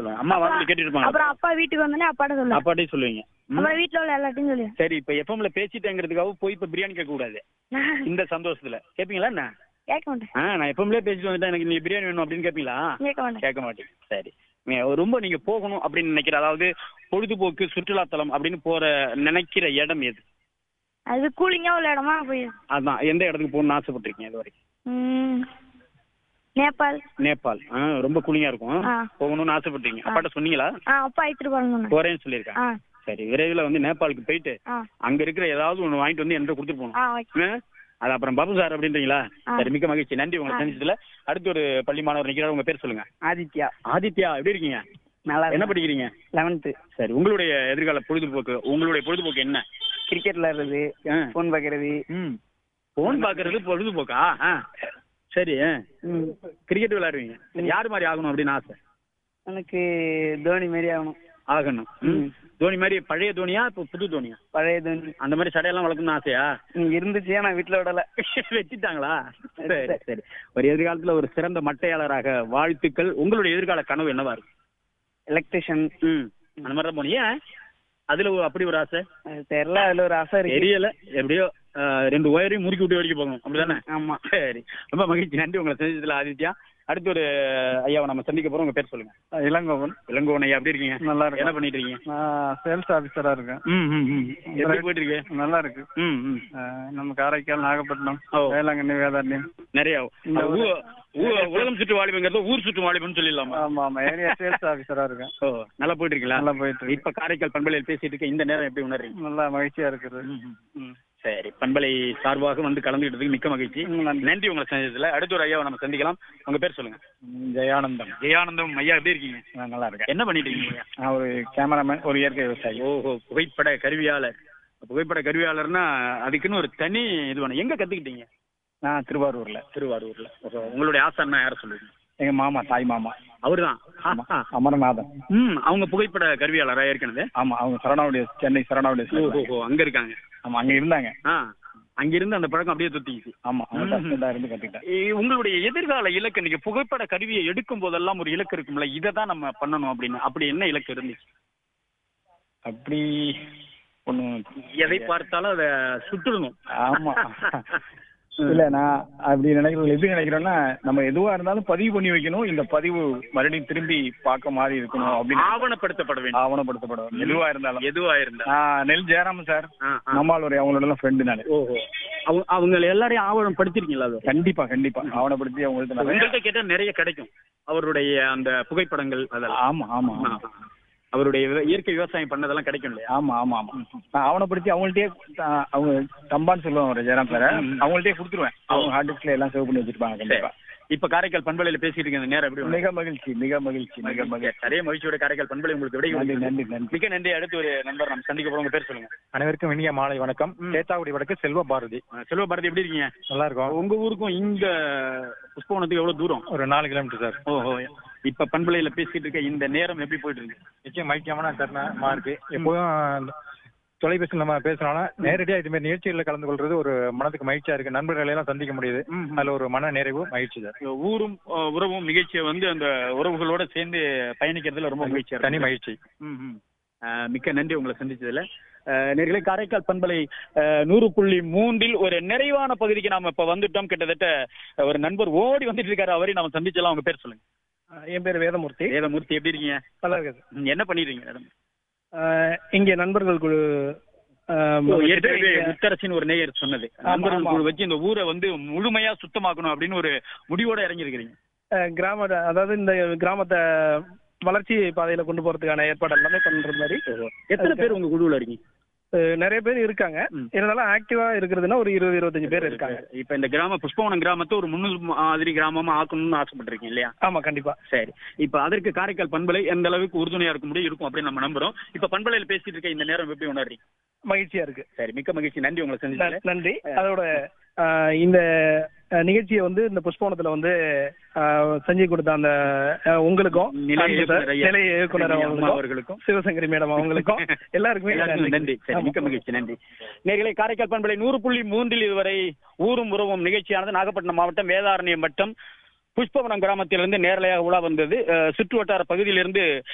சொல்லுவேன் அம்மா வாங்க கேட்டுட்டு இருப்பாங்க அப்புறம் அப்பா வீட்டுக்கு வந்தோடனே அப்பாட்ட சொல்லுவேன் அப்பாட்டையும் சொல்லுவீங்க ம். அப்புறம் வீட்ல உள்ள எல்லாத்தையும் சொல்லுவேன் சரி இப்ப எஃப்எம்ல பேசிட்டேங்கிறதுக்காக போய் இப்ப பிரியாணி கேட்க கூடாது இந்த சந்தோஷத்துல கேப்பீங்களா என்ன கேட்க மாட்டேன் ஆ நான் எஃப்எம்ல பேசிட்டு வந்துட்டேன் எனக்கு நீ பிரியாணி வேணும் அப்படின்னு கேப்பீங்களா கேட்க மாட்டேன் கேட்க மாட்டீங்க சரி நீங்க ரொம்ப நீங்க போகணும் அப்படின்னு நினைக்கிற அதாவது பொழுதுபோக்கு சுற்றுலாத்தலம் அப்படின்னு போற நினைக்கிற இடம் எது அது கூலிங்கா உள்ள இடமா போய் அதான் எந்த இடத்துக்கு போகணும்னு ஆசைப்பட்டிருக்கீங்க இது வரைக்கும் ம், நேபாள் நேபாள் ஆ ரொம்ப கூலிங்கா இருக்கும் ஆ. போகணும்னு ஆசைப்பட்டீங்க அப்பாட்ட சொன்னீங்களா ஆ அப்பா அழைச்சிட்டு போறேன்னு சொன்னேன் போறேன்னு சொல்லியிருக்கேன் ஆ சரி விரைவில் வந்து நேபாளுக்கு போயிட்டு ஆ அங்க இருக்கிற ஏதாவது ஒண்ணு வாங்கிட்டு வந்து என்கிட்ட கொடுத்துட்டு போகணும் ஆ ஓகே ஆ? அது அப்புறம் பாபு சார் அப்படின்றீங்களா ஆ. சரி மிக்க மகிழ்ச்சி நன்றி உங்களை ஆ. சந்திச்சதுல அடுத்து ஒரு பள்ளி மாணவர் நிக்கிறார் உங்க பேர் சொல்லுங்க ஆதித்யா ஆதித்யா எப்படி இருக்கீங்க நல்லா என்ன படிக்கிறீங்க லெவன்த்து சரி உங்களுடைய எதிர்கால பொழுதுபோக்கு உங்களுடைய பொழுதுபோக்கு என்ன கிரிக்கெட் விளையாடுறது ஆ. ஃபோன் பார்க்கறது ம் போன் பாக்குறது பொழுதுபோக்கா ஆ. சரி ம். கிரிக்கெட் விளையாடுவீங்க சரி, யார் மாதிரி ஆகணும் அப்படின்னு ஆசை எனக்கு தோனி மாரி ஆகணும் ஆகணும் ம். ம். தோனி மாதிரி பழைய தோனியா இப்போ புது தோனியா பழைய தோனி அந்த மாதிரி சடையெல்லாம் வளர்க்கணும்னு ஆசையா ம், இருந்துச்சு நான் வீட்டில் விடல வச்சுட்டாங்களா சரி சரி ஒரு எதிர்காலத்துல ஒரு சிறந்த மட்டையாளராக வாழ்த்துக்கள் உங்களுடைய எதிர்கால கனவு என்னவா இருக்கு எலக்ட்ரிஷியன் ம் அந்த மாதிரி தான் போனீங்க ஏன் அதுல ஒரு- அப்படி ஒரு ஆசை தெரியல அதுல ஒரு ஆசை இருக்கு தெரியல எப்படியோ ஆஹ், ரெண்டு ஒயரையும் முறுக்கி விட்டு வரைக்கும் போகணும் அப்படிதானே ஆமா சரி ரொம்ப மகிழ்ச்சி நன்றி உங்களை செஞ்சதுல ஆதித்யா அடுத்து ஒரு ஐயாவை நம்ம சந்திக்க போறோம் உங்க பேர் சொல்லுங்க இளங்கோவன் இளங்கோவன் ஐயா எப்படி இருக்கீங்க நல்லா இருக்கு என்ன பண்ணிட்டு இருக்கீங்க நான் சேல்ஸ் ஆஃபீஸரா இருக்கேன் ம் ம் ம் எப்படி போயிட்டு இருக்கு நல்லா இருக்கு ம் ம் அஹ் நம்ம காரைக்கால் நாகப்பட்டினம் ஓ. வேளாங்கண்ணி வேதாரண்யம் நிறைய இந்த ஊ- ஊ- உலகம் சுற்று வாலிபங்கிறது ஊர் சுற்று வாலிபம்னு சொல்லிடலாமா ஆமா ஆமா ஏரியா சேல்ஸ் ஆஃபீஸரா இருக்கேன் ஓ நல்லா போயிட்டு இருக்கீங்களா நல்லா போயிட்டு இருக்கு இப்ப காரைக்கால் பண்பலையில் பேசிட்டு இருக்க இந்த நேரம் எப்படி உணர்றீங்க நல்லா மகிழ்ச்சியா இருக்குது ம். சரி பண்பலை சார்பாக வந்து கலந்துக்கிட்டதுக்கு மிக்க மகிழ்ச்சி ம், நன்றி. நன்றி உங்களை சந்திச்சதுல அடுத்த ஒரு ஐயாவை நம்ம சந்திக்கலாம் உங்க பேர் சொல்லுங்க ம், ஜெயானந்தம் ஜெயானந்தம் ஐயா எப்படி இருக்கீங்க நான் நல்லா இருக்கேன் என்ன பண்ணிட்டு இருக்கீங்க நான் ஒரு கேமராமேன் ஒரு இயற்கை விவசாயி ஓஹோ புகைப்பட கருவியாளர் புகைப்பட கருவியாளர்னா அதுக்குன்னு ஒரு தனி இது வேணும் எங்க கத்துக்கிட்டீங்க நான் திருவாரூர்ல திருவாரூர்ல ஓஹோ உங்களுடைய ஆசான்னா யார சொல்லுவீங்க எங்க மாமா தாய் மாமா அவர்தான் ஆமா, அமரநாதன் ம் அவங்க புகைப்பட கருவியாளரா ஏற்கனவே ஆமா அவங்க சரணாவுடைய சென்னை சரணாவுடைய ஓஹோ அங்க இருக்காங்க ஆமா அங்க இருந்தாங்க ஆ அங்கிருந்து அந்த பழக்கம் அப்படியே தொத்திக்கிச்சு ஆமா அவங்க ம்ஹும். ஹஸ்பண்டா இருந்து கத்துக்கிட்டேன் ஏ, உங்களுடைய எதிர்கால இலக்கு நீங்க புகைப்பட கருவியை எடுக்கும் போதெல்லாம் ஒரு இலக்கு இருக்கும்ல இதை தான் நம்ம பண்ணணும் அப்படின்னு அப்படி என்ன இலக்கு இருந்துச்சு அப்படி ஒண்ணும் எதை பார்த்தாலும் அதை சுட்டுடணும் ஆமா இல்ல நான் அப்படி நினைக்கிறது எப்படி நினைக்கிறேன்னா நம்ம எதுவா இருந்தாலும் பதிவு பண்ணி வைக்கணும் இந்த பதிவு மறுபடியும் திரும்பி பார்க்க மாதிரி இருக்கணும் அப்படின்னு ஆவணப்படுத்தப்பட வேண்டும் ஆவணப்படுத்தப்படும் எதுவா இருந்தாலும் எதுவா இருந்தா நான் நெல் ஜெயராமன் சார் ஆ, ஆ. நம்மால் அவங்களோட எல்லாம் ஃப்ரெண்டு நான் ஓஹோ அவங்க அவங்க எல்லாரையும் ஆவணப்படுத்திருக்கீங்களா அது கண்டிப்பா கண்டிப்பா ஆவணப்படுத்தி அவங்கள்ட்ட நிறைய உங்கள்கிட்ட கேட்டா நிறைய கிடைக்கும் அவருடைய அந்த புகைப்படங்கள் அதெல்லாம் ஆமா ஆமா ஆ, ஆ. அவருடைய விவ- இயற்கை விவசாயம் பண்ணதெல்லாம் கிடைக்கும் இல்லையா ஆமா ஆமா ஆமா நான் ஆவணப்படுத்தி அவங்கள்ட்டயே ஆ, அவங்க தம்பான்னு சொல்லுவாங்க ஜெயராம் சார் அவங்கள்ட்டயே கொடுத்துருவேன் அவங்க ஹார்ட் டிஸ்க்ல எல்லாம் சேவ் பண்ணி வச்சிருப்பாங்க கண்டிப்பா இப்ப காரைக்கால் பண்பலையில பேசிட்டு இருக்க இந்த நேரம் எப்படி உண்டு? மிக மகிழ்ச்சி மிக மகிழ்ச்சி மிக மகிழ்ச்சி நிறைய மகிழ்ச்சியோட காரைக்கால் பண்பலை உங்களுக்கு விடை நன்றி கொடுக்குது. நன்றி நன்றி மிக்க நன்றி அடுத்து ஒரு நண்பர் நம்ம சந்திக்க போறோம் உங்க பேர் சொல்லுங்க அனைவருக்கும் இனிய மாலை வணக்கம் ம். தேத்தாக்குடி வடக்கு செல்வ பாரதி ஆ, செல்வ பாரதி எப்படி இருக்கீங்க நல்லா இருக்கும் உங்க ஊருக்கும் இந்த புஷ்பவனத்துக்கு எவ்வளவு தூரம் ஒரு நாலு கிலோமீட்டர் சார் ஓஹோ இப்ப பண்பலையில பேசிட்டு இருக்க இந்த நேரம் எப்படி போயிட்டு இருக்கு நிச்சயம் மகிழ்ச்சியமான தருணமா இருக்கு எப்போதும் தொலைபேசியில் நம்ம பேசினாலும் நேரடியா இது மாதிரி நிகழ்ச்சிகளில் கலந்து கொள்றது ஒரு மனதுக்கு மகிழ்ச்சியா இருக்கு நண்பர்களை எல்லாம் சந்திக்க முடியுது ம். அதுல ஒரு மன நிறைவு மகிழ்ச்சி சார் ஊரும் ஆ, உறவும் நிகழ்ச்சியை வந்து அந்த உறவுகளோட சேர்ந்து பயணிக்கிறதுல ரொம்ப மகிழ்ச்சியா தனி இருக்கு மகிழ்ச்சி ம், ம். ஆ, மிக்க நன்றி உங்களை சந்திச்சதுல நேர்களே காரைக்கால் பண்பலை ஆ, நூறு புள்ளி மூன்றில் ஒரு நிறைவான பகுதிக்கு நாம இப்ப வந்துட்டோம் கிட்டத்தட்ட ஒரு நண்பர் ஓடி வந்துட்டு இருக்காரு அவரையும் நாம சந்திச்சலாம் உங்க பேர் சொல்லுங்க என் பேர் வேதமூர்த்தி வேதமூர்த்தி எப்படி இருக்கீங்க நல்லா இருக்குது ம், என்ன பண்ணிடுறீங்க வேதம் இங்க நண்பர்கள் குழு ஓ, ஏற்கனவே முத்தரசின்னு ஒரு நேயர் சொன்னது நண்பர்கள் ஆமா. குழு வச்சு இந்த ஊரை வந்து முழுமையா சுத்தமாக்கணும் அப்படின்னு ஒரு முடிவோட இறங்கி இருக்கிறீங்க கிராம அதாவது இந்த கிராமத்தை வளர்ச்சி பாதையில கொண்டு போறதுக்கான ஏற்பாடு எல்லாமே பண்ற மாதிரி எத்தனை பேர் உங்க குழுவுல இருக்கீங்க அஹ், நிறைய பேர் இருக்காங்க ம். இருந்தாலும் ஆக்டிவா இருக்கிறதுனா ஒரு இருபது இருபத்தஞ்சு பேர் இருக்காங்க இப்ப இந்த கிராம புஷ்பவனம் கிராமத்தை ஒரு முன்னு மாதிரி கிராமமா ஆக்கணும்னு ஆசைப்பட்டிருக்கீங்க இல்லையா ஆமா கண்டிப்பா சரி இப்ப அதற்கு காரைக்கால் பண்பலை எந்த அளவுக்கு உறுதுணையா இருக்க முடியும் இருக்கும் அப்படின்னு நம்ம நம்புறோம் இப்ப பண்பலையில பேசிட்டு இருக்க இந்த நேரம் எப்படி உணர்றீங்க மகிழ்ச்சியா இருக்கு சரி மிக்க மகிழ்ச்சி நன்றி உங்களை சந்திச்சதுல ந- நன்றி அதோட அஹ், இந்த அஹ், நிகழ்ச்சியை வந்து இந்த புஷ்பவனத்துல வந்து அஹ், செஞ்சு கொடுத்த அந்த அஹ், உங்களுக்கும் நிலைய அன்பு சார், இயக்குனர் ஐயா. நிலைய இயக்குனர் அம்மா அவங்களுக்கும் அவர்களுக்கும் சிவசங்கரி மேடம் அவங்களுக்கும் எல்லாருக்குமே எல்லாருக்கும் நன்றி சரி ஆமா. மிக்க மகிழ்ச்சி நன்றி நேர்களை காரைக்கால் பண்பலை நூறு புள்ளி மூன்றில் இதுவரை ஊரும் உறவும் நிகழ்ச்சியானது நாகப்பட்டினம் மாவட்டம் வேதாரண்யம் வட்டம் புஷ்பவனம் கிராமத்திலிருந்து நேரலையாக உலா வந்தது அஹ், சுற்று வட்டார பகுதியிலிருந்து